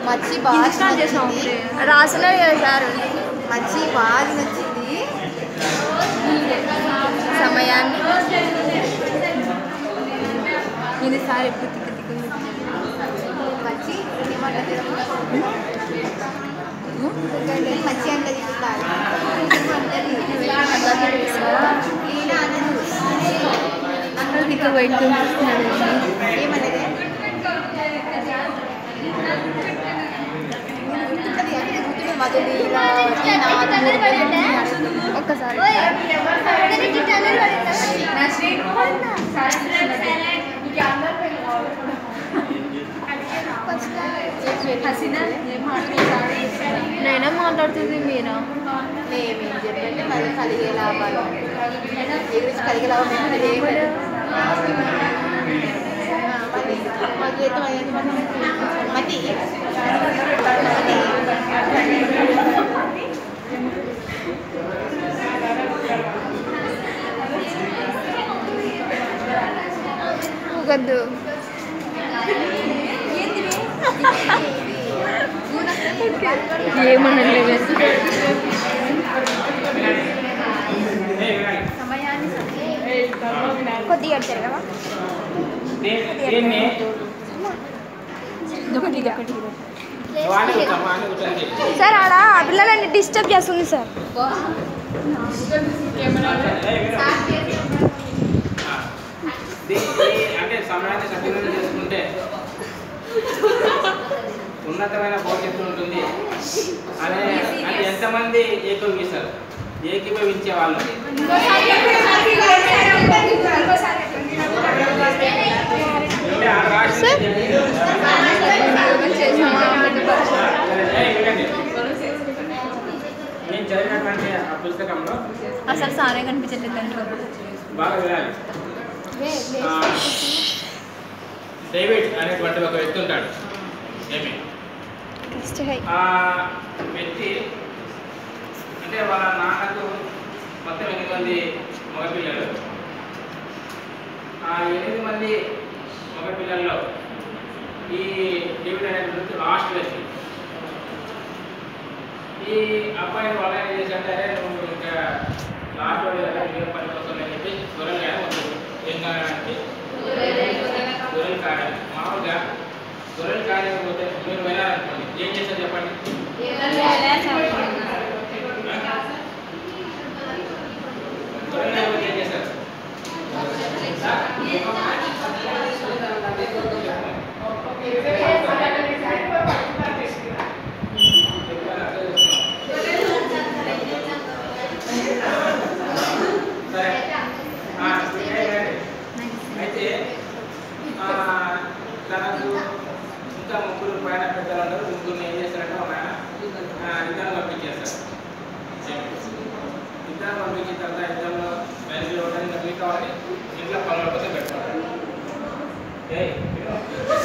మచ్చి బాగా స్టార్ట్ చేసాం నచ్చింది రాసలేదు కదా సార్ మచ్చి బాగా నచ్చింది సమయాన్ని ఇది సార్ ఎప్పుడు తిక్కు తిక్కు మచ్చి ఏమంటారు మచ్చి అంటే తీసుకోవాలి ఈయన అనదు అక్కడ తిక్కు బయట చూపిస్తున్నాడు ఏమన్నది గుర్తుంటది అంటే గుర్తుండే మధుడి ఇలా నా మూడు పేర్లు అడుగుతుంది. ఒక్కసారి నేనే మాట్లాడుతుంది మీరా మేమేం చెప్పంటే మళ్ళీ కలిగే లాభాలు ఎగురించి కలిగే లాభం ఏమన్నది ఏం లేదు. మళ్ళీ మా జీతం అయ్యేది మనం మతి ఊగద్దు ఏమనండి సమయాన్ని కొద్దిగా అడిచారు కదా దీన్ని ఒకటి ఒకటి వాడిని కూర్చో, వాడిని కూర్చోండి. సార్ ఆడ ఆ పిల్లలని డిస్టర్బ్ చేస్తుంది సార్ ఏయ్, విను. ఆ. దీన్ని అంటే సమయాన్ని సద్వినియోగం చేసుకుంటే ఉన్నతమైన భవిష్యత్తు ఉంటుంది అనే అని ఎంతమంది ఏకీభవిస్తారు ఏకీభవించే వాళ్ళు అంటే ఆ రాష్ట్రం ఏయ్, వినండి. నేను చదివినటువంటి ఆ పుస్తకంలో అసలు సారే కనిపించట్లేదు దాంట్లో బాగా వినాలి ఆ, డేవిడ్ అనేటువంటి ఒక వ్యక్తి ఉంటాడు ఏమి నెక్స్ట్ హై ఆ వ్యక్తి అంటే వాళ్ళ నాన్నకు మొత్తం ఎనిమిది మంది మగపిల్లలు ఆ ఎనిమిది మంది మగపిల్లల్లో ఈ డేవిడ్ అనేటువంటి లాస్ట్ వ్యక్తి ఈ అబ్బాయిని వాళ్ళ ఏం చేశారంటే అరే నువ్వు ఇంకా లాస్ట్ వాడు కదా మీరు పని కోసం అని చెప్పి గొర్రెలు కానీ వస్తుంది ఏం కావడానికి గొర్రెలు కాయాలి మామూలుగా గొర్రెలు కాయకపోతే మీరు వెళ్ళాలనుకోండి ఏం చేస్తారు చెప్పండి గొర్రెలు లేకపోతే ఏం చేస్తారు సరే ఆ, అయితే ఆ, తనకు ఇంకా ముగ్గురు పైన పెద్దలు ఉంటారు ముగ్గురిని ఏం చేస్తారంటే ఒక ఆయన ఆ, యుద్ధాన్ని పంపించేస్తారు యుద్ధాన్ని పంపించిన తర్వాత యుద్ధంలో బయలుదేరి ఒకటి ఇంకా మిగతా వాళ్ళని ఇంట్లో పనుల కోసం పెట్టుకుంటారు ఏయ్, విను.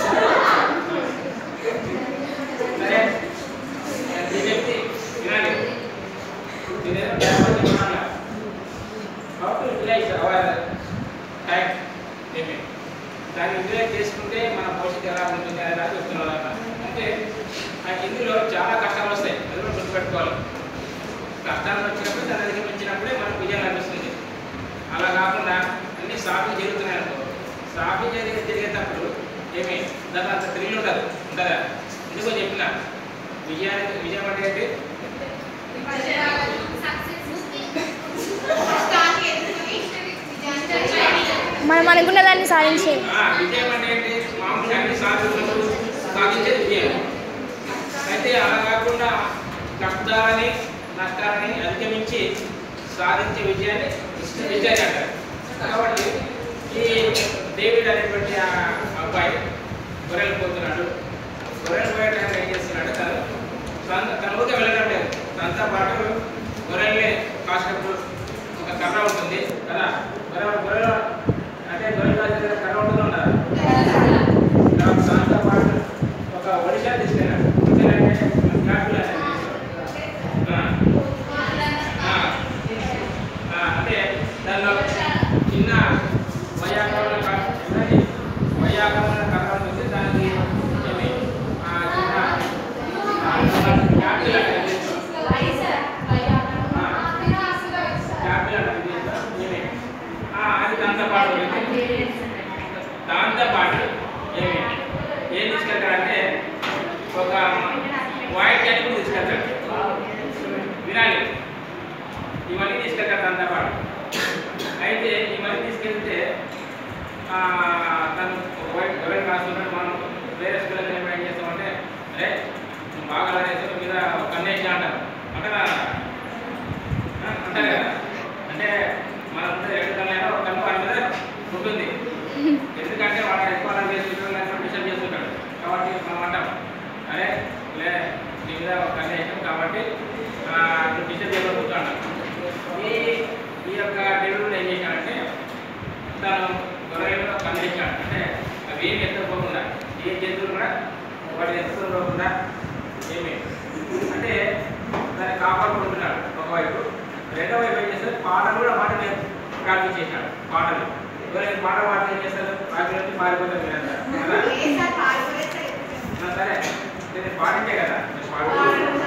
సరే ఈ వ్యక్తి వినాలి ఇదేదో డైవర్ట్ వినాలి how to utilize our time limit దాన్ని యూటిలైజ్ చేసుకుంటే మన భవిష్యత్తు ఎలా ఉంటుంది అనేది నాకు చెప్తున్నారు అన్నమాట. అంటే ఆ ఇందులో చాలా కష్టాలు వస్తాయి అది కూడా గుర్తుపెట్టుకోవాలి కష్టాలు వచ్చినప్పుడు దాన్ని అధిగమించినప్పుడే మనకు విజయం లభిస్తుంది అలా కాకుండా అన్ని సాఫీ జరుగుతున్నాయి అనుకో సాఫీ జరిగే జరిగేటప్పుడు ఏమి దాని అంత థ్రిల్ ఉండదు ఉంటుందా ఎందుకో చెప్పిన విజయానికి విజయం అంటే ఏంటి మనం అనుకున్న దాన్ని సాధించేది ఆ, విజయం అంటే ఏంటి మామూలుగా అన్ని సాధించినప్పుడు సాధించేది విజయం అయితే అలా కాకుండా కష్టాలని నష్టాలని అధిగమించి సాధించే విజయాన్ని విజయాన్ని అంటారు కాబట్టి ఈ డేవిడ్ అనేటువంటి ఆ అబ్బాయి గొర్రెలు పోతున్నాడు గొర్రెలు పోయే టైంలో ఏం చేస్తున్నాడు తను తన తన ఊరికే వెళ్ళడం లేదు తనతో పాటు గొర్రెల్ని కాసేటప్పుడు ఒక కర్ర ఉంటుంది కదా గొర్రె గొర్రెలు అంటే గొర్రెలు కాసే కర్ర ఉంటుంది ఉండదా దాంతో దాంతో పాటు ఒక ఒడిశా తీసుకెళ్ళాడు ఎందుకంటే క్యాపిల్ అనేది ఆ. ఆ. ఆ, అంటే దానిలో చిన్న వైయాకరణ వైయాకరణ కర్ర ఉంటుంది దానికి ఏమి ఆ చిన్న ఆ, తను ఒకవైపు ఎవరైనా రాస్తున్నాడు మనం వేరే స్కూల్కి వెళ్ళి ఏం చేస్తామంటే అరే నువ్వు బాగా అలా మీద ఒక కన్నేసి అంటారు అంటారా ఆ, అంటారు కదా అంటే మన ముందు రెండు కన్ను ఒక కన్ను వాడి మీద ఉంటుంది ఎందుకంటే వాడు ఎక్కువ అలా చేసుకుంటాడు డిస్టర్బ్ చేస్తుంటాడు కాబట్టి మనం అంటాం అరే లే నీ మీద ఒక కన్ను వేసాం కాబట్టి ఆ, నువ్వు డిస్టర్బ్ చేయకుండా అంటాం ఈ ఈ యొక్క దేవుడు ఏం చేశాడంటే తను గొర్రెలను కదిలించాడు అంటే అవి ఏమి ఎత్తుకోకుండా ఏ జంతువులు కూడా వాటిని ఎత్తుకోకుండా ఏమి అంటే దాన్ని కాపాడుకుంటున్నాడు ఒకవైపు రెండో వైపు ఏం చేస్తాడు పాటలు కూడా వాటిని ప్రాక్టీస్ చేశాడు పాటలు ఎవరైనా పాట పాటలు ఏం చేస్తారు వాటి నుంచి పారిపోతారు మీరంతా కదా ఏసారి పాడుకోలేదు ఆ, సరే నేను పాటించే కదా నేను పాడుకుంటాను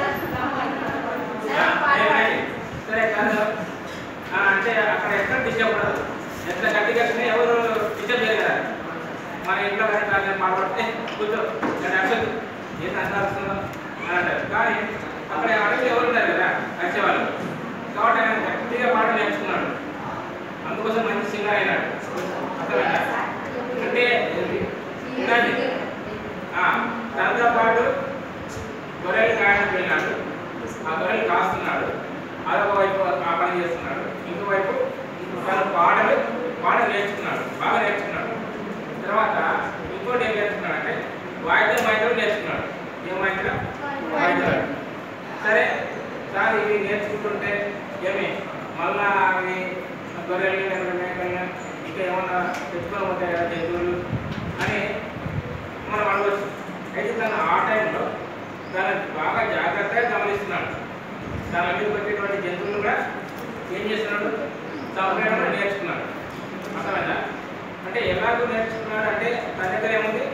ఏమైంది? సరే కాదు ఆ, అంటే అక్కడ ఎక్కడ డిస్టర్బ్ ఉండదు ఎంత గట్టిగా వచ్చినా ఎవరు డిస్టర్బ్ చేయరు కదా మన ఇంట్లో కానీ కాదు మాట్లాడితే కూర్చో నేను అసలు ఏంటి అంత వస్తుందో అని అంటారు కానీ అక్కడ అడిగి ఎవరు ఉన్నారు కదా వచ్చేవాళ్ళు కాబట్టి ఆయన గట్టిగా పాట నేర్చుకున్నాడు అందుకోసం మంచి సింగర్ అయినాడు అర్థమైందా అంటే ఉండండి ఆ, దాంతో పాటు గొర్రెలు కాయడానికి వెళ్ళాడు ఆ గొర్రెలు కాస్తున్నాడు అదొక వైపు ఆ పని చేస్తున్నాడు ఇంకో వైపు తను పాటలు పాట నేర్చుకున్నాడు బాగా నేర్చుకున్నాడు తర్వాత ఇంకోటి ఏం నేర్చుకున్నాడు అంటే వాయిద్యం వాయిద్యం నేర్చుకున్నాడు ఏం వాయిద్యం వాయిద్యాలు సరే సార్ ఇవి నేర్చుకుంటుంటే ఏమి మళ్ళా అవి గొర్రెలు లేకపోతే మేకలు ఇంకా ఏమన్నా తెచ్చుకొని ఉంటాయి కదా జంతువులు అని మనం అడగచ్చు అయితే తను ఆ టైంలో తను బాగా జాగ్రత్తగా గమనిస్తున్నాడు తన మీద పెట్టేటువంటి జంతువులు కూడా ఏం చేస్తున్నాడు చంపేయడం నేర్చుకున్నాడు అర్థమైందా అంటే ఎలాగో నేర్చుకున్నాడు అంటే తన దగ్గర ఏముంది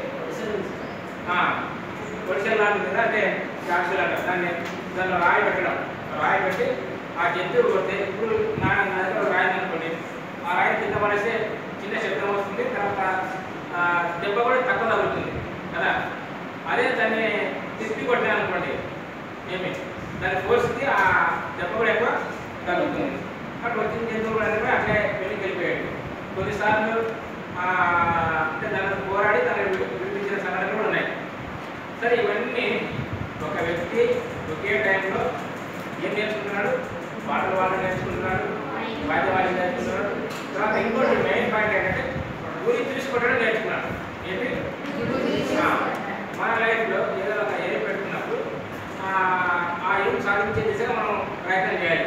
పొడిసెల్ లాంటిది కదా అంటే సాక్షి లాగా దాన్ని దానిలో రాయి పెట్టడం రాయి పెట్టి ఆ జంతువు కొడితే ఇప్పుడు నా నా దగ్గర ఒక రాయి ఉంది అనుకోండి ఆ రాయి కింద పడేస్తే చిన్న శబ్దం వస్తుంది తర్వాత ఆ, దెబ్బ కూడా తక్కువ తగులుతుంది కదా అదే దాన్ని తిప్పి కొట్టినా అనుకోండి ఏమి దాని ఫోర్స్కి ఆ దెబ్బ కూడా ఎక్కువ తగ్గుతుంది అక్కడ వచ్చిన జంతువులు కూడా అనేవి అట్లే వెళ్ళి వెళ్ళిపోయాడు కొన్నిసార్లు ఆ, అంటే దాన్ని పోరాడి దాన్ని విడి- విడిపించిన సంఘటనలు కూడా ఉన్నాయి సరే ఇవన్నీ ఒక వ్యక్తి ఒకే టైంలో ఏం నేర్చుకుంటున్నాడు పాటలు వాళ్ళు నేర్చుకుంటున్నాడు వాద్య వాళ్ళు నేర్చుకుంటున్నాడు తర్వాత ఇంకోటి మెయిన్ పాయింట్ ఏంటంటే గురి తీసుకోవడం నేర్చుకున్నాడు ఏంటి ఆ, మన లైఫ్లో ఏదో ఒక ఎయిమ్ పెట్టుకున్నప్పుడు ఆ, ఆ ఎయిమ్ సాధించే దిశగా మనం ప్రయత్నం చేయాలి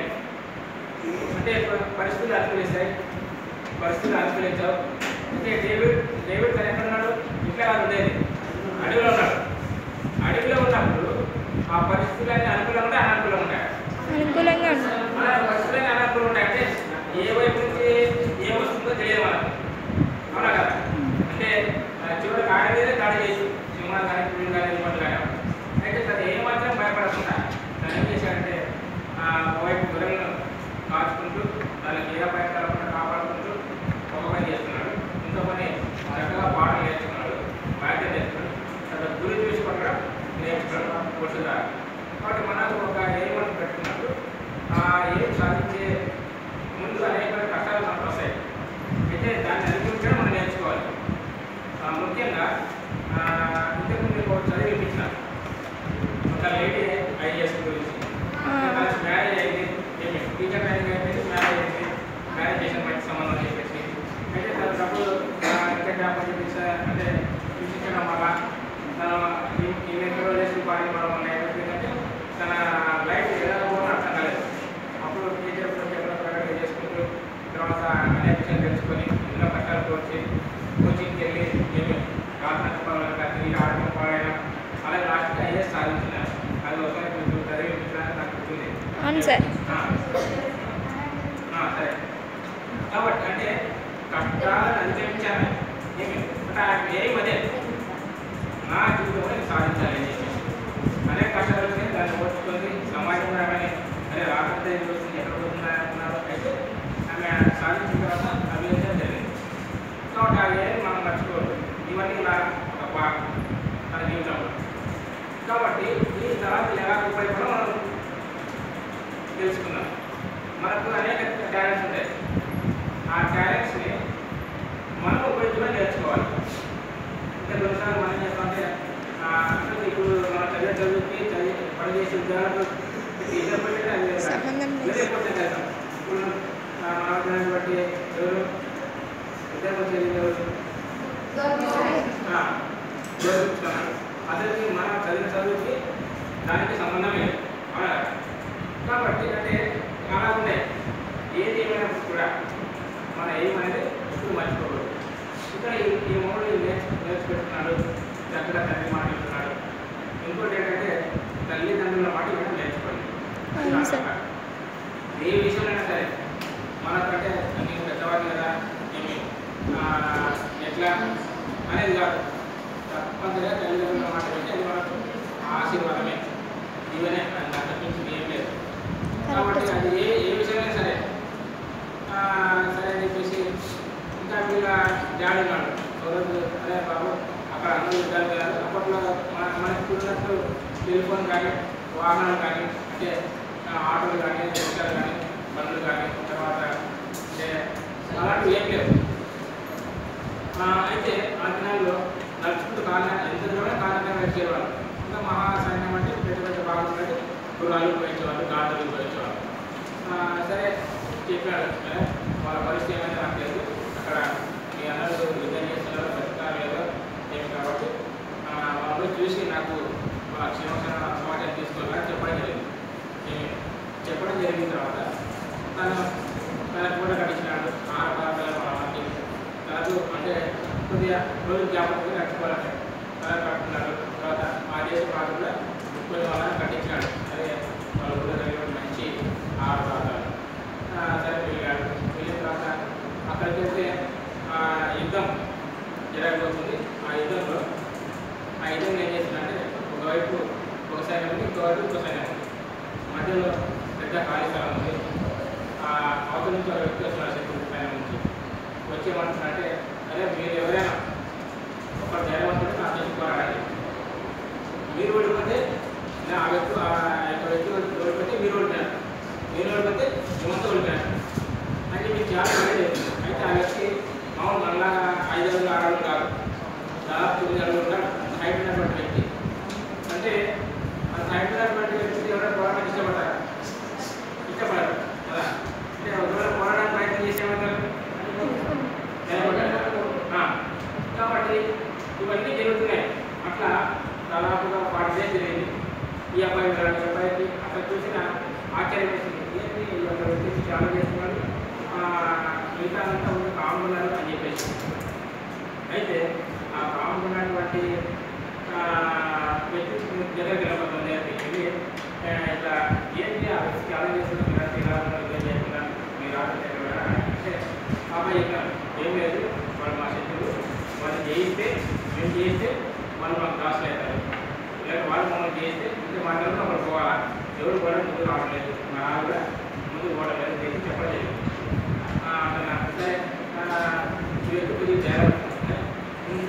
అంటే ప- పరిస్థితులు అనుకూలిస్తాయి పరిస్థితులు అనుకూలించావు అంటే డేవిడ్ డేవిడ్ తను ఎక్కడ ఉన్నాడు ఇంట్లో కాదు ఉండేది అడవిలో ఉన్నాడు అడవిలో ఉన్నప్పుడు ఆ పరిస్థితులన్నీ అనుకూలంగా ఉంటాయి అననుకూలంగా ఉంటాయి అనుకూలంగా ఉంది. మన పరిస్థితులన్నీ అననుకూలంగా ఉంటాయి అంటే ఏ వైపు నుంచి ఏం వస్తుందో తెలియదు మనకు అవునా కదా అంటే ఆ, చివరికి ఆడ మీదే దాడి చేసి సింహాలు కానీ పుల్లు కానీ ఇవ్వండి కానీ అయితే తను ఏమాత్రం భయపడకుండా తను ఏం చేశాడంటే ఆ, ఒకవైపు గొర్రెలను కాచుకుంటూ దానికి ఏ భయం కలగకుండా కాపాడుకుంటూ ఒక పని చేస్తున్నాడు ఇంకో పని చక్కగా పాటలు నేర్చుకున్నాడు వాయిద్యం నేర్చుకున్నాడు తర్వాత గురి చూసి పట్టడం నేర్చుకున్నాడు పురుషుగా కాబట్టి మనకు ఒక ఏం పెట్టుకున్నప్పుడు ఆ ఏం సాధించే ముందు అనేక కష్టాలు మనకు వస్తాయి అయితే దాన్ని అనుకుంటే మనం నేర్చుకోవాలి ఆ, ముఖ్యంగా ఆ, ఇంతకు మీకు ఒక చదివి వినిపించిన ఒక లేడీ ఐఏఎస్ గురించి ఆ. తనకు మ్యారేజ్ అయింది ఏమి టీచర్ ట్రైనింగ్ అయిపోయింది మ్యారేజ్ అయింది మ్యారేజ్ చేసిన మంచి సంబంధం చెప్పేసి అయితే తన డబ్బులు ఇంకా జాబ్ అని చెప్పేసి అంటే చూపించడం వల్ల తన ఈమె వదిలేసి పాడి పడడం వల్ల ఏమైపోయిందంటే తన లైఫ్ ఎలా పోవాలో అర్థం కాలేదు అప్పుడు టీచర్ ఎక్కడో ప్రైవేట్గా చేసుకుంటూ తర్వాత అనేక విషయాలు తెలుసుకొని ఎన్నో కష్టాలు కోర్చి కోచింగ్కి వెళ్ళి ఏమి రాత్రి తిరిగి ఆడటం పాడైనా అలాగే లాస్ట్కి ఐఏఎస్ సాధించినారు అది ఒకసారి మీకు చదివి వినిపించడానికి నాకు గుర్తుంది అవును సార్ ఆ. ఆ, సరే కాబట్టి అంటే కష్టాలను అధిగమించాను ఏమి అంటే ఆయన ఏం అదే నా జీవితంలో నేను సాధించాలి అని చెప్పేసి అనేక కష్టాలు వచ్చినాయి దాన్ని ఓర్చుకొని సమాజం కూడా ఆమె అరే రాకపోతే ఇది వస్తుంది ఎక్కడ పోతుందా అనుకున్నారు అయితే ఆమె సాధించిన తర్వాత అభివృద్ధి జరిగింది కాబట్టి ఆ ఏం మనం మర్చిపోవద్దు ఇవన్నీ నా ఒక భాగం మన జీవితంలో కాబట్టి ఈ తర్వాత ఎలా ఉపయోగపడో మనం తెలుసుకుందాం మనకు అనేక టాలెంట్స్ ఉంటాయి ఆ టాలెంట్స్ని మనం ఉపయోగించడం నేర్చుకోవాలి అంటే కొన్నిసార్లు మనం చేస్తామంటే ఆ, అంటే ఇప్పుడు మన చదివే చదువుకి చదివి పని చేసే ఉద్యోగాలకు టీచర్ పెట్టిన అది వేరే. సంబంధం లేదు. వేరే పోతే చేస్తాం ఇప్పుడు ఆ, మన ఉద్యోగాన్ని బట్టి ఎవరు ఉద్యోగం వచ్చేది ఎవరు ఆ, గౌరవిస్తున్నాడు అతనికి మన చదివిన చదువుకి దానికి సంబంధం లేదు అవునా? కాబట్టి అంటే చాలా ఉన్నాయి ఏది ఏమైనప్పుడు కూడా మన ఏం అనేది ఎప్పుడు మర్చిపోకూడదు ఇంకా ఈ ఈ మూడు నేర్చు నేర్చుకుంటున్నాడు చక్కగా తండ్రి మాట వింటున్నాడు ఇంకోటి ఏంటంటే తల్లిదండ్రుల మాట కూడా నేర్చుకోండి అవును సార్. ఏ విషయంలో సరే మనకంటే నేను పెద్దవాడిని కదా ఏమి ఆ, ఎట్లా అనేది కాదు తప్పనిసరిగా తల్లిదండ్రుల మాట వింటే అది మనకు ఆశీర్వాదమే ఇవనే అంతకుమించి ఏం లేదు కాబట్టి అది ఏ ఏ విషయమైనా సరే ఆ, సరే అని చెప్పేసి ఇంకా వీళ్ళ డాడీ ఉన్నాడు రోజు అదే బాబు అక్కడ అందరూ యుద్ధాలు కదా అప్పట్లో మన మనకి ఉన్నట్టు టెలిఫోన్ కానీ వాహనాలు కానీ అంటే ఆ, ఆటోలు కానీ రిక్షాలు కానీ బండ్లు కానీ తర్వాత అంటే అలాంటివి ఏం లేవు ఆ, అయితే ఆ దినాల్లో నడుచుకుంటూ కాళ్ళ ఎంత దూరమే కాళ్ళ నడిచేవాళ్ళు ఇంకా మహా సైన్యం అంటే పెద్ద పెద్ద బాగుంటుంది గుర్రాలు ఉపయోగించేవాళ్ళు గాజులు ఉపయోగించేవాళ్ళు ఆ, సరే చెప్పాడు "ఏ, వాళ్ళ పరిస్థితి ఏమైనా నాకు తెలుసు అక్కడ మీ అందరూ యుద్ధం చేస్తున్నారు బతుకుతారు లేదో ఏమి కాబట్టి ఆ, వాళ్ళు చూసి నాకు వాళ్ళ క్షేమక్షణ సమాచారం తీసుకోవాలని చెప్పడం జరిగింది ఏమి చెప్పడం జరిగిన తర్వాత తను తన కూడా కట్టించినాడు ఆరు పదార్థాలు మనకి తనకు అంటే కొద్దిగా రోజు జ్ఞాపకంగా నడుచుకోవాలంటే తన కట్టుకున్నాడు తర్వాత ఆ దేశ పాట కూడా కొన్ని వాళ్ళని కట్టించినాడు అదే వాళ్ళు కూడా కలిగిన మంచి ఆరు పదార్థాలు ఆ, సరే వెళ్ళాడు వెళ్ళిన తర్వాత అక్కడికి వెళ్తే ఆ యుద్ధం జరగబోతుంది ఆ యుద్ధంలో ఆ యుద్ధం ఏం చేసిందంటే ఒకవైపు ఒక సైన్యం ఉంది ఇంకోవైపు ఇంకో సైన్యం ఉంది మధ్యలో పెద్ద ఖాళీ స్థలం ఉంది ఆ అవతల నుంచి ఒక వ్యక్తి వస్తున్నారు శత్రువు సైన్యం నుంచి వచ్చేమంటున్నారంటే అదే మీరు ఎవరైనా ఒక ధైర్యవంతుడు నా చేసి పోరాడాలి మీరు ఓడిపోతే నా ఆ వ్యక్తి ఆ యొక్క వ్యక్తి ఓడిపోతే మీరు ఓడిపోయారు మీరు ఓడిపోతే మేమంతా ఓడిపోయారు అంటే మీకు చాలా వేరే అయితే ఆ వ్యక్తి మామూలు మనలాగా ఐదు అడుగులు ఆరు అడుగులు కాదు దాదాపు తొమ్మిది అడుగులు ఉంటాడు హైట్ ఉన్నటువంటి వ్యక్తి అంటే ఆ హైట్ ఉన్నటువంటి వ్యక్తి ఎవరైనా పోరాటం ఇష్టపడతారు ఇష్టపడరు కదా అంటే ఒకవేళ పోరాటానికి ప్రయత్నం చేసేమంటారు నిలబడ్డారు. ఆ, కాబట్టి ఇవన్నీ జరుగుతున్నాయి అట్లా దాదాపుగా ఫార్టీ డేస్ జరిగింది ఈ అబ్బాయి ఉన్నాడు, ఈ అబ్బాయికి అక్కడ చూసిన ఆశ్చర్యం వేసింది ఏంటి ఈ యొక్క వ్యక్తి చాలా చేస్తున్నాడు ఆ, మిగతా అంతా ఉన్న కామున్నారు అని చెప్పేసి అయితే ఆ కామున్నటువంటి వ్యక్తి దగ్గరికి వెళ్ళబోతుంది వెళ్ళి ఆ, ఇట్లా ఏంటి ఆ వ్యక్తి చాలా చేస్తున్నాడు మీరు అంతా ఇలా ఉన్నారు ఇదే చేయకుండా మీరు ఆలోచన అంటే అబ్బాయి చెప్పాను ఏం లేదు వాళ్ళు మా శత్రువు వాళ్ళు చేయిస్తే మేము చేయిస్తే వాళ్ళు మాకు దాసులు అవుతారు లేక వాళ్ళు మమ్మల్ని చేయిస్తే ఇంత మాత్రం అక్కడ పోవాలా ఎవరు కూడా ముందు రావడం లేదు మా నాన్న కూడా ముందు పోవడం లేదు చేసి చెప్పడం జరిగింది ఆ, అతను అంటే ఆ, ఈ వ్యక్తి కొద్దిగా తేడా ఉంటుంది. ఇంత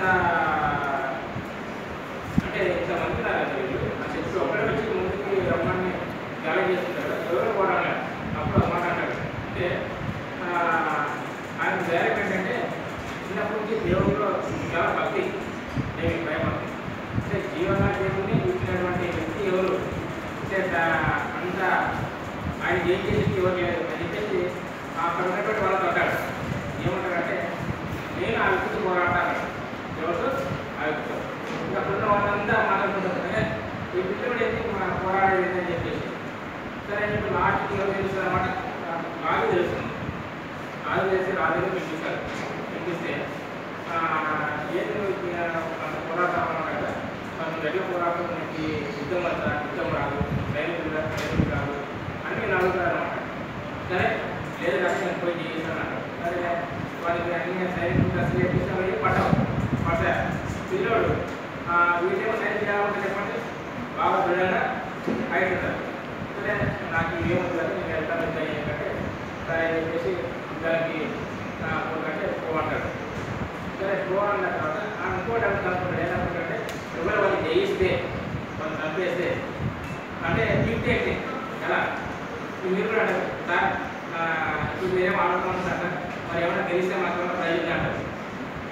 అంటే ఇంత మంది ఉన్నారు కదా వీళ్ళు ఆ శత్రువు ఒకడే వచ్చి ముందుకి రమ్మని గాలి చేస్తుంటారు ఎవరు పోవడం అప్పుడు ఒక మాట అంటాడు అంటే ఆ, ఆయన ధైర్యం ఏంటంటే చిన్నప్పటి నుంచి దేవుడిలో చాలా భక్తి దేవి భయం ఉంది. అంటే జీవన దేవుడిని చూసినటువంటి వ్యక్తి ఎవరు అంటే తా- అంత ఆయన ఏం చేసి ఎవరు లేదు అని చెప్పేసి అక్కడ ఉన్నటువంటి వాళ్ళతో అంటాడు ఏమంటాడంటే నేను ఆ వ్యక్తితో పోరాడతాను ఎవరు ఆ వ్యక్తితో ఇంకా ఉన్న వాళ్ళంతా మాట్లాడుకుంటారు "ఏ, ఈ పిల్లడు ఏంటి మన పోరాడేది అని చెప్పేసి సరే అని చెప్పి లాస్ట్కి ఎవరు తెలుస్తుంది అనమాట రాజు తెలుస్తుంది రాజు తెలిసి రాజుగా పిలిపిస్తారు పిలిపిస్తే ఆ, ఏది నువ్వు ఇక అంత పోరాటం అన్నావు కదా మనం ఎట్లా పోరాటం నీకు యుద్ధం వస్తా యుద్ధం రాదు సైనికులు రా- సైనికులు రాదు అన్నీ నలుగుతారు అనమాట సరే లేదు రక్షణ పోయి చేయిస్తాను సరే వాడికి అన్ని సైనికులు డ్రెస్ చేపిస్తే అవి పట్టవు పడతాయి పిల్లోడు ఆ, వీటేమో సైనికులు ఎలా ఉంటుంది చెప్పండి బాగా దృఢంగా హైట్ ఉంటారు సరే నాకు ఏముంది కదా నేను వెళ్తాను యుద్ధం ఏంటంటే సరే అని చెప్పేసి యుద్ధానికి పోకంటే పోమంటాడు సరే పో అన్న తర్వాత ఆ ఇంకోటి అనుకుంటున్నాడు ఏమనుకుంటే ఒకవేళ వాళ్ళు జయిస్తే వాళ్ళు చంపేస్తే అంటే గిఫ్ట్ ఏంటి ఎలా ఇప్పుడు మీరు కూడా అంటారు సార్ ఆ, ఇప్పుడు మీరేం ఆడుతున్నాం సార్ మరి ఏమైనా తెలిస్తే మాకు ఏమైనా ప్రైజ్ అంటారు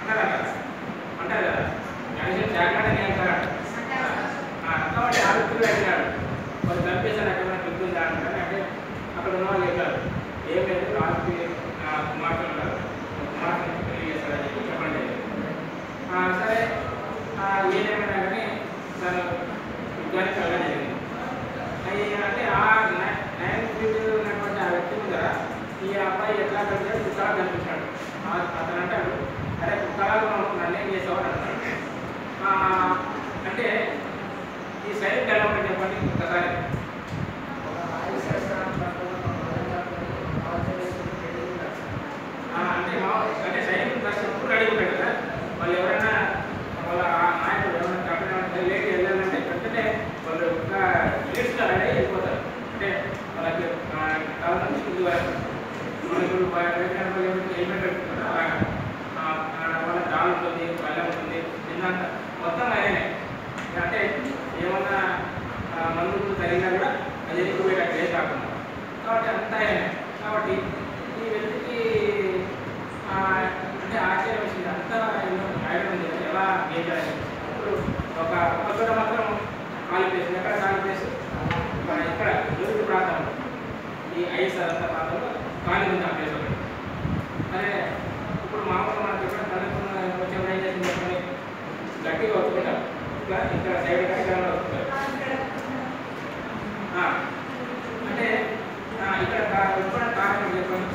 అంటారా కదా అంటారు కదా గణేశం జాగ్రత్త అంటారా ఆ, కాబట్టి ఆ వ్యక్తులు అడిగాడు వాళ్ళు చంపేశారు అక్కడ వ్యక్తులు అంటారు అంటే అక్కడ ఉన్న వాళ్ళు చెప్పారు ఏం లేదు రాజుకి కుమార్తె ఉన్నారు కుమార్తె పెళ్లి చేస్తారని చెప్పి చెప్పండి ఆ, సరే ఆ, ఏదేమైనా కానీ తను యుద్ధానికి వెళ్ళడం జరిగింది అయ్యి అంటే ఆ నై- నైన్ ఫీట్ ఉన్నటువంటి ఆ వ్యక్తి ముందర ఈ అబ్బాయి ఎట్లా కనిపించాడు కుక్కలా కనిపించాడు ఆ- అతను అంటాడు అరే కుక్కలా నన్ను ఏం చేసావు అని అంటాడు ఆ, అంటే ఈ సైడ్ ఎలా ఉంటుంది చెప్పండి ఒక్కసారి ఆ, అంటే మా అంటే సైడ్ ఫస్ట్ ఎప్పుడు రెడీ ఉంటాడు కదా వాళ్ళు ఎవరైనా వాళ్ళ ఆ నాయకుడు ఎవరైనా కంపెనీ లేట్ వెళ్ళాలంటే వెంటనే వాళ్ళు ఒక మినిట్స్లో రెడీ అయ్యి వెళ్ళిపోతారు అంటే వాళ్ళకి తల నుంచి కింది వరకు మనం ఇప్పుడు హెల్మెట్ పెట్టుకుంటారు అలాగా ఆ, ఆ, వాళ్ళ డాల్ ఉంటుంది పల్లె ఉంటుంది నిన్నంత మొత్తం ఆయనే అంటే ఏమన్నా ఆ, మందు తగిలినా కూడా అది ఎక్కువ ఏ కాకుండా కాబట్టి అంతా ఆయనే కాబట్టి ఈ వ్యక్తికి ఆ, అంటే ఆశ్చర్యం వచ్చింది అంతా ఎన్నో ఐడియా ఉంది కదా, ఎలా ఏం చేయాలి ఇప్పుడు ఒక ఒక చోట మాత్రం ఖాళీ ప్లేస్ ఎక్కడ ఖాళీ ప్లేస్ మన ఇక్కడ దొరికి ప్రాంతం ఈ ఐస్ అదంతా ప్రాంతంలో ఖాళీ ఉంది ఆ ప్లేస్ ఒకటి అరే ఇప్పుడు మామూలుగా మనకి ఎక్కడ కనుక్కున్న కొంచెం ఏం చేసింది చెప్పండి గట్టిగా ఒత్తుకుంటాం ఇట్లా ఇక్కడ సైడ్ గట్టిగా ఒత్తుకుంటారు ఆ, అంటే ఆ, ఇక్కడ కా- ఒత్తుకోవడానికి కారణం ఏంటి చెప్పండి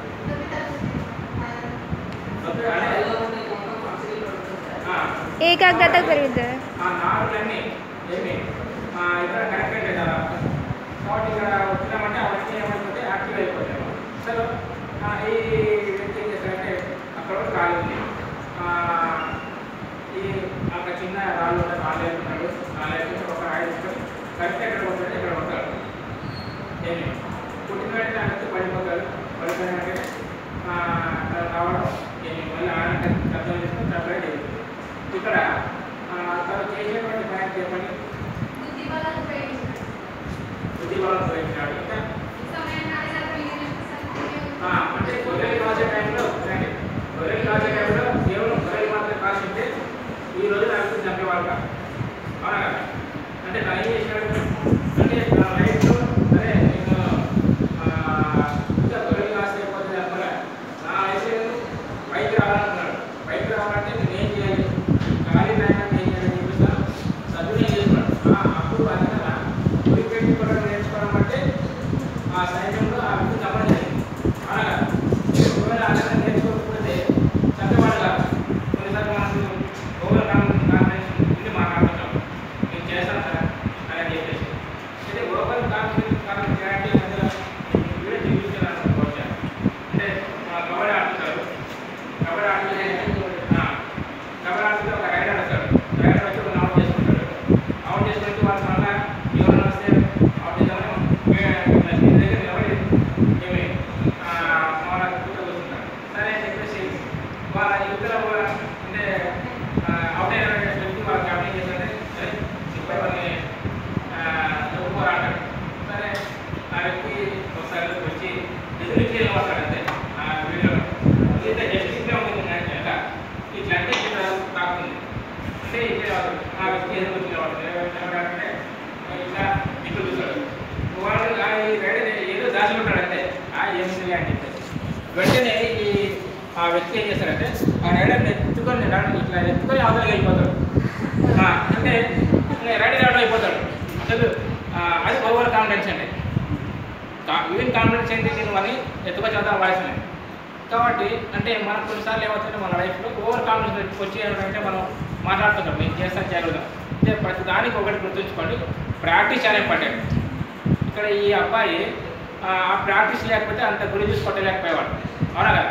ఒత్తుగా అంటే ఆ, ఏకాగ్రత పెరుగుతుంది ఆ నారులన్నీ ఏమి ఆ, ఇక్కడ కనెక్ట్ అయితే కదా కాబట్టి ఇక్కడ వచ్చినామంటే అవన్నీ ఏమైపోతే యాక్టివ్ అయిపోతాయి అసలు ఆ, ఈ వ్యక్తి ఏం చేస్తారంటే అక్కడ కూడా ఖాళీ ఉంది ఆ, ఈ ఒక చిన్న రాళ్ళు ఉంటే రాళ్ళు వేసుకున్నాడు రాళ్ళు వేసుకుని ఒక రాయి తీసుకొని కరెక్ట్ ఎక్కడ పోతాడు ఇక్కడ పోతాడు ఏమి పుట్టిన వెంటనే ఆ వ్యక్తి పడిపోతాడు పడిపోయిన వెంటనే ఆ, తను రావడం ఏమి మళ్ళీ ఆయన అర్థం చేసుకుని సపరేట్ అవుతుంది ఇక్కడ ఆ, తను చేసేటువంటి పని చెప్పండి బుద్ధి బలం ఉపయోగించాడు ఇంకా ఆ, అంటే గొర్రెలు కాసే టైంలో చూడండి గొర్రెలు కాసే టైంలో కేవలం గొర్రెలు మాత్రం కాసింటే ఈ రోజు నాకు చంపేవాళ్ళు కాదు అవునా కదా అంటే తను ఏం చేశాడు అంటే నా లైఫ్లో అరే నేను ఆ, ఇంకా గొర్రెలు కాసేపోతే అనుకోలే నా లైఫ్ పైకి రావాలనుకున్నాడు పైకి రావాలంటే నేను ఏం చేయాలి ఖాళీ టైం అంటే ఏం చేయాలని చెప్పేసాను సద్వినియోగం చేసుకున్నాడు ఆ, అప్పుడు అందుకన గురి పెట్టుకోవడం నేర్చుకోవడం అంటే ఆ సైన్యంలో ఆ వ్యక్తి గమనం జరిగింది అనగా ఒకవేళ అలా నేర్చుకోకపోతే చట్టవాడు కాదు కొన్నిసార్లు మనకు ఓవర్ కాన్ఫిడెన్స్ ఇది మాట్లాడుతుంటాం నేను చేస్తాను సార్ అని చెప్పేసి అయితే ఓవర్ కాన్ఫిడెన్స్ కాన్ఫిడెన్స్ గ్యారంటీ మధ్య వీడియో చూపించాలని వచ్చాను అంటే ఆ, కబడ్డీ ఆడుతుంటారు కబడ్డీ ఆడుతుంటే ఆ, కబడ్డీ ఆడుతుంటే ఒక రైడర్ వస్తాడు రైడర్ వచ్చి ఒక అవుట్ చేసుకుంటాడు అవుట్ చేసుకుంటే వాళ్ళ మళ్ళా ఎవరైనా వస్తే అవుట్ చేద్దామని మీ దగ్గర నిలబడి ఏమి ఆ, వాళ్ళ కూర్చో కూర్చుంటారు సరే అని చెప్పేసి వాళ్ళ యుద్ధలో కూడా అంటే ఆ, అవుట్ అయిన వ్యక్తి వాళ్ళ క్యాప్టెన్ చేశారంటే సరే ఇప్పుడు వాళ్ళని ఒప్పుకోరంటాడు సరే ఆ వ్యక్తి ఒకసారి వచ్చి ఎదురుకి వస్తాడు అంతే ఆ వీడియోలో ఇంత జస్ట్ ఇట్లా ఉంటుంది నాకు ఎలా ఇట్లా అంటే ఇట్లా తాకుతుంది అంటే ఇట్లా వాడు ఆ వ్యక్తి ఎదురు వచ్చిన అంటే ఇట్లా ఇట్లా చూస్తాడు వాడు ఆ ఈ రైడర్ ఏదో దాచుకుంటాడు అంతే ఆ ఏముంది అని చెప్పేసి వెంటనే ఈ ఆ వ్యక్తి ఏం చేస్తాడంటే ఆ రైడర్ని ఎత్తుకొని రైడర్ ఇట్లా ఎత్తుకొని అవతలకి వెళ్ళిపోతాడు ఆ, అంటే రైడర్ అవుట్ అయిపోతాడు అసలు ఆ, అది ఓవర్ కాన్ఫిడెన్స్ అండి ఈవెన్ కాన్ఫిడెన్స్ ఏంటి నేను అని ఎత్తుకొని చదువు వాయిస్ని కాబట్టి అంటే మనకు కొన్నిసార్లు ఏమవుతుందంటే మన లైఫ్లో ఓవర్ కాన్ఫిడెన్స్ వచ్చి అంటే మనం మాట్లాడుతుంటాం నేను చేస్తాను చేయగలుగుతాం అంటే ప్రతి దానికి ఒకటి గుర్తుంచుకోండి ప్రాక్టీస్ చాలా ఇంపార్టెంట్ ఇక్కడ ఈ అబ్బాయి ఆ ప్రాక్టీస్ లేకపోతే అంత గురి చూసి కొట్టలేకపోయేవాడు అవునా కదా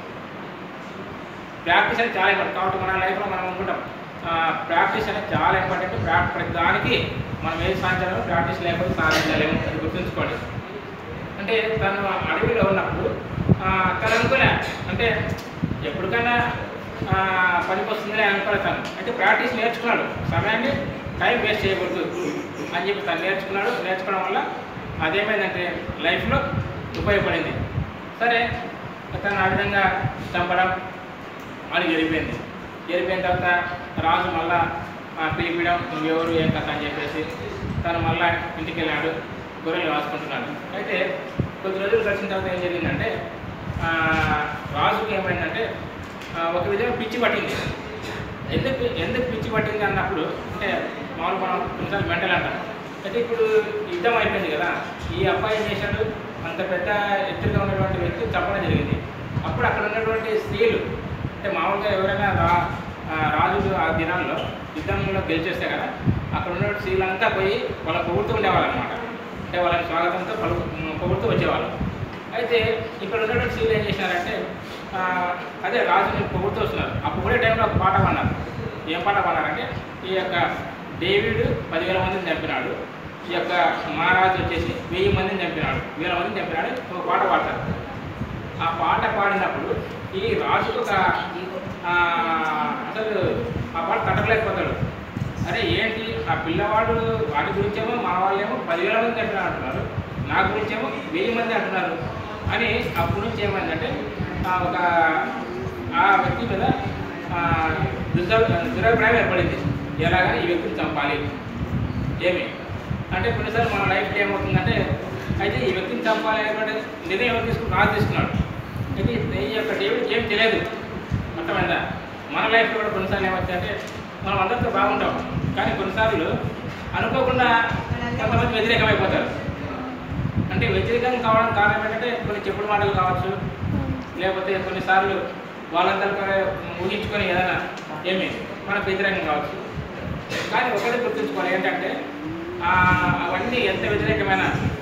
ప్రాక్టీస్ అనేది చాలా ఇంపార్టెంట్ కాబట్టి మన లైఫ్లో మనం అనుకుంటాం ప్రాక్టీస్ అనేది చాలా ఇంపార్టెంట్ ప్రా ప్రతి దానికి మనం ఏది సాధించాలో ప్రాక్టీస్ లేకపోతే సాధించలేము అది గుర్తుంచుకోండి అంటే తను అడవిలో ఉన్నప్పుడు ఆ, తను అనుకోలే అంటే ఎప్పటికైనా ఆ, పనికి వస్తుందని అనుకోలే తను అంటే ప్రాక్టీస్ నేర్చుకున్నాడు సమయాన్ని టైం వేస్ట్ చేయకూడదు అని చెప్పి తను నేర్చుకున్నాడు నేర్చుకోవడం వల్ల అదేమైందంటే లైఫ్లో ఉపయోగపడింది సరే తను ఆ విధంగా చంపడం అని జరిగిపోయింది వెళ్ళిపోయిన తర్వాత రాజు మళ్ళా ఆ, పిలిపిడం నువ్వెవరు ఏం కథ అని చెప్పేసి తను మళ్ళా ఇంటికి వెళ్ళాడు గొర్రెలు రాసుకుంటున్నాడు అయితే కొద్ది రోజులు గడిచిన తర్వాత ఏం జరిగిందంటే ఆ, రాజుకి ఏమైందంటే ఆ, ఒక విధంగా పిచ్చి పట్టింది ఎందుకు ఎందుకు పిచ్చి పట్టింది అన్నప్పుడు అంటే మామూలు మనం కొన్నిసార్లు మెంటల్ అంటాం అయితే ఇప్పుడు యుద్ధం అయిపోయింది కదా ఈ అబ్బాయి ఏం చేశాడు అంత పెద్ద ఎత్తుగా ఉన్నటువంటి వ్యక్తి చంపడం జరిగింది అప్పుడు అక్కడ ఉన్నటువంటి స్త్రీలు అంటే మామూలుగా ఎవరైనా రా ఆ, రాజులు ఆ దినాల్లో యుద్ధంలో గెలిచేస్తే కదా అక్కడ ఉన్నటువంటి స్త్రీలంతా పోయి వాళ్ళ పొగుడుతూ ఉండేవాళ్ళు అనమాట అంటే వాళ్ళని స్వాగతంతో పలు పొగుడుతూ వచ్చేవాళ్ళు అయితే ఇక్కడ ఉన్నటువంటి స్త్రీలు ఏం చేశారంటే ఆ, అదే రాజుని పొగుడుతూ వస్తున్నారు ఆ పొగిడే టైంలో ఒక పాట పాడినారు ఏం పాట పాడారంటే ఈ యొక్క డేవిడ్ పదివేల మందిని చంపినాడు ఈ యొక్క మహారాజు వచ్చేసి వెయ్యి మందిని చంపినాడు వేల మందిని చంపినాడు ఒక పాట పాడతారు ఆ పాట పాడినప్పుడు ఈ రాజుకు ఒక ఆ, అసలు ఆ పాట తట్టలేకపోతాడు అరే ఏంటి ఆ పిల్లవాడు వాటి గురించేమో మా వాళ్ళేమో పదివేల మంది చంపినాడు అంటున్నారు నా గురించేమో వెయ్యి మంది అంటున్నారు అని అప్పటి నుంచి ఏమైందంటే ఆ, ఒక ఆ వ్యక్తి మీద ఆ, దుర్ద దురభిప్రాయం ఏర్పడింది ఎలాగని ఈ వ్యక్తిని చంపాలి ఏమి అంటే కొన్నిసార్లు మన లైఫ్లో ఏమవుతుందంటే అయితే ఈ వ్యక్తిని చంపాలి అనేటువంటి నిర్ణయం ఎవరు తీసుకుని రాజు తీసుకున్నాడు అయితే ఈ యొక్క దేవుడికి ఏం తెలియదు అర్థమైందా మన లైఫ్లో కూడా కొన్నిసార్లు ఏమవుతుందంటే మనం అందరితో బాగుంటాం కానీ కొన్నిసార్లు అనుకోకుండా కొంతమంది వ్యతిరేకమైపోతారు అంటే వ్యతిరేకం కావడం కారణం ఏంటంటే కొన్ని చెప్పుడు మాటలు కావచ్చు లేకపోతే కొన్నిసార్లు వాళ్ళందరికీ ఊహించుకొని ఏదైనా ఏమి మనకు వ్యతిరేకం కావచ్చు కానీ ఒకటి గుర్తుంచుకోవాలి ఏంటంటే ఆ, అవన్నీ ఎంత వ్యతిరేకమైన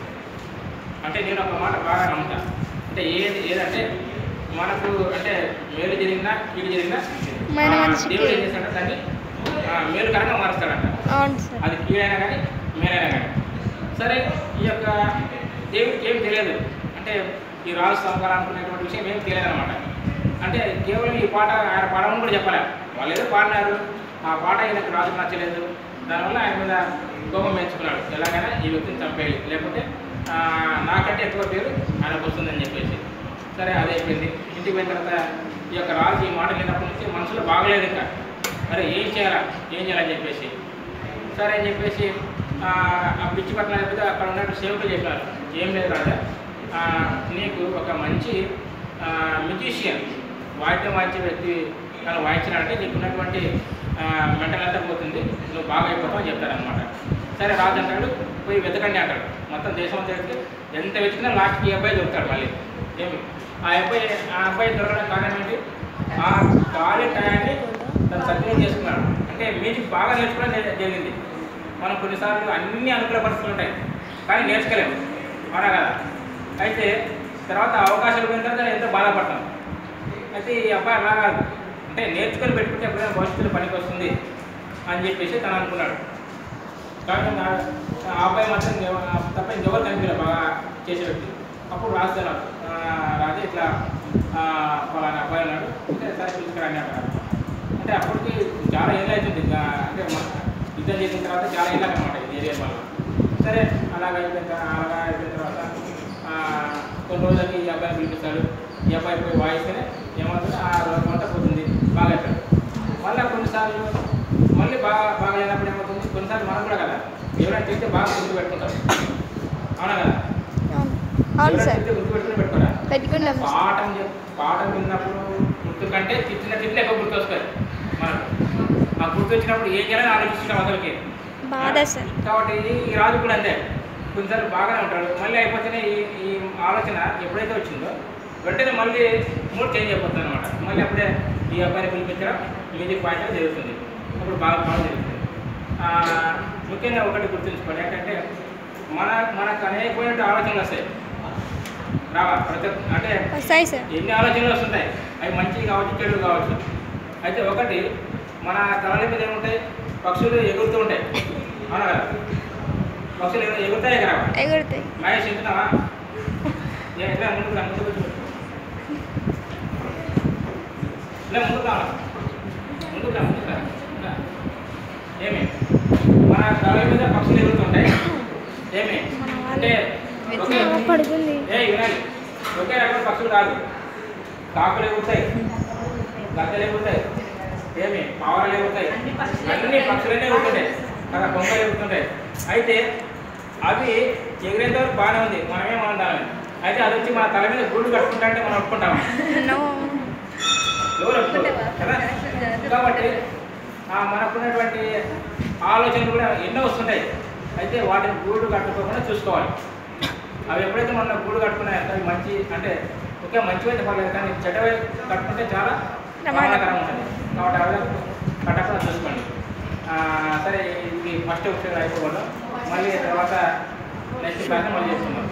అంటే నేను ఒక మాట బాగా నమ్ముతా అంటే ఏది ఏదంటే మనకు అంటే మేలు జరిగినా కీడు జరిగినా మన ఆ, మంచికి. దేవుడు ఏం చేస్తాడంటే దాన్ని ఆ, మేలుకరంగా మారుస్తాడంట అవును సార్ అది కీడైనా కానీ మేలైనా కానీ సరే ఈ యొక్క దేవుడికి ఏం తెలియదు అంటే ఈ రాజు సంహారం అనుకునేటువంటి విషయం ఏం తెలియదు అనమాట అంటే కేవలం ఈ పాట ఆయన పాడమని కూడా చెప్పలే వాళ్ళు ఏదో పాడినారు ఆ పాట ఆయనకు రాజుకు నచ్చలేదు దానివల్ల ఆయన మీద కోపం పెంచుకున్నాడు ఎలాగైనా ఈ వ్యక్తిని చంపేయాలి లేకపోతే ఆ, నాకంటే ఎక్కువ పేరు ఆయనకు వస్తుందని చెప్పేసి సరే అదే అయిపోయింది ఇంటికి పోయిన తర్వాత ఈ యొక్క రాజు ఈ మాట విన్నప్పటి నుంచి మనసులో బాగలేదు ఇంకా మరి ఏం చేయాలా ఏం చేయాలని చెప్పేసి సరే అని చెప్పేసి ఆ, ఆ పిచ్చి పట్ల అయిపోతే అక్కడ ఉన్నట్టు సేవకులు చెప్పారు ఏం లేదు రాజా ఆ, నీకు ఒక మంచి మ్యూజిషియన్ వాయిద్యం వాయించే వ్యక్తి తను వాయించినాడంటే నీకు ఉన్నటువంటి మెంటల్ అంతా పోతుంది నువ్వు బాగా అయిపోతావు అని చెప్తారనమాట సరే రాజు అంటాడు పోయి వెతకండి అంటాడు మొత్తం దేశం అంతా వెతికి ఎంత వెతికినా లాస్ట్కి ఈ అబ్బాయి దొరుకుతాడు మళ్ళీ ఏమి ఆ అబ్బాయి ఆ అబ్బాయి దొరకడం కారణం ఏంటి ఆ ఖాళీ టయాన్ని తను సద్వినియోగం చేసుకున్నాడు అంటే మ్యూజిక్ బాగా నేర్చుకోవడం జరి- జరిగింది మనం కొన్నిసార్లు అన్ని అనుకూల పరిస్థితులు ఉంటాయి కానీ నేర్చుకోలేము అవునా కదా అయితే తర్వాత అవకాశాలు పోయిన తర్వాత ఎంతో బాధపడతాం అయితే ఈ అబ్బాయి అలా కాదు అంటే నేర్చుకొని పెట్టుకుంటే ఎప్పుడైనా భవిష్యత్తులో పనికి వస్తుంది అని చెప్పేసి తను అనుకున్నాడు కానీ నా- ఆ అబ్బాయి మాత్రం ఇంకెవ- తప్ప ఇంకెవరు కనిపించలేదు బాగా చేసే వ్యక్తి అప్పుడు రాస్తాను రాజు ఇట్లా ఆ, పలానా అబ్బాయి ఉన్నాడు అంటే సరే పిలుచుకురండి అన్నారు అంటే అప్పటికి చాలా ఏళ్ళు అవుతుంది ఇంకా అంటే మన యుద్ధం చేసిన తర్వాత చాలా ఏళ్ళు అనమాట ఇది ఏరియా వల్ల సరే అలాగ అయిపోయిన తర్వాత అలాగా అయిపోయిన తర్వాత ఆ, కొన్ని రోజులకి ఈ అబ్బాయిని పిలిపిస్తాడు ఈ అబ్బాయి పోయి వాయిస్తేనే ఏమవుతుంది ఆ రోజు అంతా పోతుంది బాగా అయిపోయాడు మళ్ళీ కొన్నిసార్లు మళ్ళీ బాగా బాగా అయినప్పుడు ఏమవుతుంది కొన్నిసార్లు మనం కూడా కదా ఎవరైనా తింటే బాగా గుర్తు పెట్టుకుంటాం అవునా కదా అవును అవును ఎవరైనా సార్ తింటే గుర్తు పెట్టుకుని పెట్టుకోరా పెట్టుకున్నాం సార్ పాఠం చెప్- పాఠం విన్నప్పుడు గుర్తు కంటే తిట్టిన తిట్లు ఎక్కువ గుర్తు వస్తాయి మనకు ఆ గుర్తు వచ్చినప్పుడు ఏం చేయాలని ఆలోచిస్తున్నాం అసలుకి బాధ సార్ కాబట్టి ఈ రాజు కూడా అంతే కొన్నిసార్లు బాగానే ఉంటాడు మళ్ళీ అయిపోతేనే ఈ ఈ ఆలోచన ఎప్పుడైతే వచ్చిందో వెంటనే మళ్ళీ మూడ్ చేంజ్ అయిపోతుంది అనమాట మళ్ళీ అప్పుడే ఈ అబ్బాయిని పిలిపించడం మ్యూజిక్ పాయింట్ జరుగుతుంది అప్పుడు బాగా బాగా జరుగుతుంది ఆ, ముఖ్యంగా ఒకటి గుర్తుంచుకోండి ఏంటంటే మన మనకు అనేకమైన ఆలోచనలు వస్తాయి రావా ప్రతి ఒక్క- అంటే వస్తాయి సార్ ఎన్ని ఆలోచనలు వస్తుంటాయి అవి మంచివి కావచ్చు చెడు కావచ్చు అయితే ఒకటి మన తలల మీద ఏముంటాయి పక్షులు ఎగురుతూ ఉంటాయి అవునా కదా పక్షులు ఎగురు- ఎగురుతాయి కదా ఎగురుతాయి మహేష్ వింటున్నావా ఏ, ఎట్లా ముందుకు రా ముందుకు వచ్చి ఇలా ముందుకు రా ముందుకు రా ముందుకు రా రా. ఏమి మన తలల మీద పక్షులు ఎగురుతుంటాయి ఏమి అంటే ఒకే పడుకుంది ఏ వినాలి ఒకే రకమైన పక్షులు కాదు కాకులు ఎగురుతాయి గద్దలు ఎగురుతాయి ఏమి పావురాలు ఎగురుతాయి అన్ని పక్షులే అన్ని పక్షులనే ఎగురుతుంటాయి కదా కొంగలు ఎగురుతుంటాయి అయితే అవి ఎగిరేంత వరకు బాగానే ఉంది మనమేమో దాని అయితే అది వచ్చి మన తల మీద గూడు కట్టుకుంటా అంటే మనం ఒప్పుకుంటాం నో ఎవరు ఒప్పుకోరు కదా కాబట్టి ఆ మనకున్నటువంటి ఆలోచనలు కూడా ఎన్నో వస్తుంటాయి అయితే వాటిని గూడు కట్టుకోకుండా చూసుకోవాలి అవి ఎప్పుడైతే మన గూడు కట్టుకున్నాయో అవి మంచి అంటే ఒకే మంచి అయితే పర్లేదు కానీ చెడ్డవై కట్టుకుంటే చాలా ప్రమాదకరంగా ఉంటుంది కాబట్టి అవి కట్టకుండా చూసుకోండి ఆ, సరే ఇది ఫస్ట్ విషయం అయిపోవడం మళ్ళీ తర్వాత నెక్స్ట్ క్లాస్ మళ్ళీ చేసుకుందాం